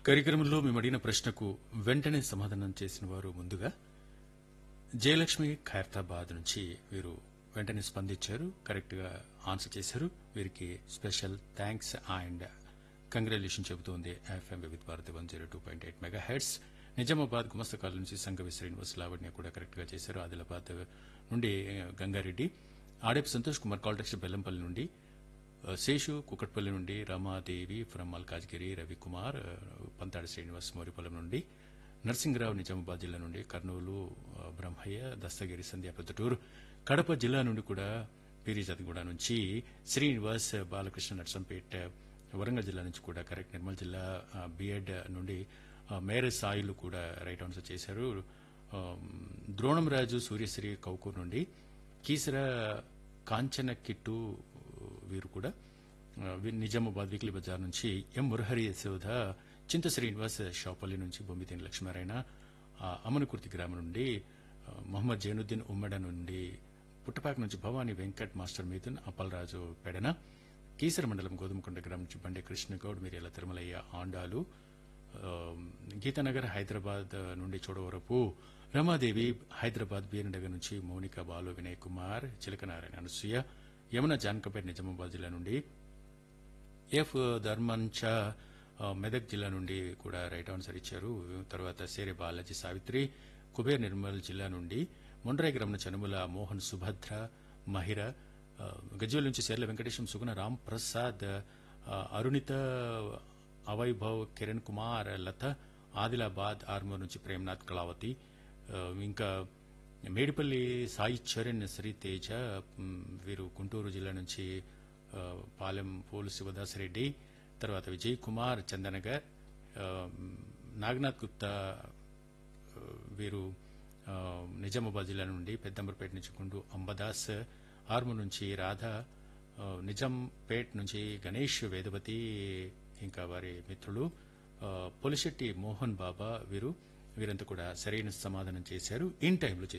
కార్యక్రమంలో మేము అడిగిన ప్రశ్నకు వెంటనే సమాధానం చేసిన వారు ముందుగా జయలక్ష్మి ఖైరతాబాద్ నుంచి వీరు వెంటనే స్పందించారు కరెక్ట్ గా ఆన్సర్ చేశారు వీరికి స్పెషల్ థ్యాంక్స్ అండ్ కంగ్రాచులేషన్ చెబుతోంది FM with Bharati one zero two point eight megahertz Nizamabad గుమస్తకాల నుంచి సంగవి శ్రీనివాస్ లావణ్య కూడా కరెక్ట్ గా చేశారు ఆదిలాబాద్ నుండి గంగారెడ్డి ఆడేపు సంతోష్ కుమార్ కాల్టెక్స్ బెల్లంపల్లి నుండి ఆ, శేషు కుకట్పల్లి నుండి రమాదేవి ఫ్రమ్ మల్కాజ్గిరి రవికుమార్ ఆ, పంతాడి శ్రీనివాస్ మోరిపల్లం నుండి నర్సింగరావు నిజామాబాద్ జిల్లా నుండి కర్నూలు ఆ, బ్రహ్మయ్య దస్తగిరి సంధ్యా ప్రొద్దుటూరు కడప జిల్లా నుండి కూడా పీరిజాతిగూడ నుంచి శ్రీనివాస్ బాలకృష్ణ నర్సంపేట వరంగల్ జిల్లా నుంచి కూడా కరెక్ట్ నిర్మల్ జిల్లా బిఎడ్ నుండి ఆ, మేరే సాయిలు కూడా రైట్ ఆన్సర్ చేశారు ఆ, ద్రోణంరాజు సూర్యశ్రీ కౌకూర్ నుండి కీసర కాంచన కిట్టు వీరు కూడా ఆ, వీ- నిజామాబాద్ వీక్లీ బజార్ నుంచి ఎం మురహరి యశోధ చింత శ్రీనివాస్ షాపల్లి నుంచి బొమ్మిదేని లక్ష్మారాయణ ఆ, అమనకుర్తి గ్రామం నుండి ఆ, మొహమ్మద్ జైనుద్దీన్ ఉమ్మడ నుండి పుట్టపాక నుంచి భవానీ వెంకట్ మాస్టర్ మిథున్ అప్పలరాజు పెడన కీసర మండలం గోధుమకొండ గ్రామం నుంచి బండే కృష్ణగౌడ్ మిరియల తిరుమలయ్య ఆండాలు ఆ, గీతానగర్ హైదరాబాద్ నుండి చూడవరపు రమాదేవి హైదరాబాద్ బీరనగర్ నుంచి మౌనిక బాలు వినయ్ కుమార్ చిలకనారాయణ అనసూయ యమున జానకపేట నిజామాబాద్ జిల్లా నుండి ఎఫ్ ధర్మంచ ఆ, మెదక్ జిల్లా నుండి కూడా రైట్ ఆన్సర్ ఇచ్చారు తర్వాత సేరే బాలాజీ సావిత్రి కుబేర్ నిర్మల్ జిల్లా నుండి మొండ్రాయి గ్రామం చనుముల మోహన్ సుభద్ర మహిర ఆ, గజ్వేల్ నుంచి సేర్ల వెంకటేశం సుగుణ రామ్ ప్రసాద్ ఆ, అరుణిత అవైభవ్ కిరణ్ కుమార్ లత ఆదిలాబాద్ ఆర్మూర్ నుంచి ప్రేమ్నాథ్ కళావతి ఆ, ఇంకా మేడిపల్లి సాయి చరణ్ శ్రీ తేజ మ్, వీరు గుంటూరు జిల్లా నుంచి ఆ, పాలెం పోలు శివదాసరెడ్డి తర్వాత విజయ్ కుమార్ చందనగర్ ఆ, నాగనాథ్ గుప్తా ఆ, వీరు ఆ, నిజామాబాద్ జిల్లా నుండి పెద్దంబరపేట నుంచి గుండు అంబదాస్ ఆర్మూర్ నుంచి రాధ ఆ, నిజాంపేట్ నుంచి గణేష్ వేదవతి ఇంకా వారి మిత్రులు ఆ, పొలిశెట్టి మోహన్ బాబా వీరు వీరంతా కూడా సరైన సమాధానం చేశారు ఇన్ టైంలో చేశారు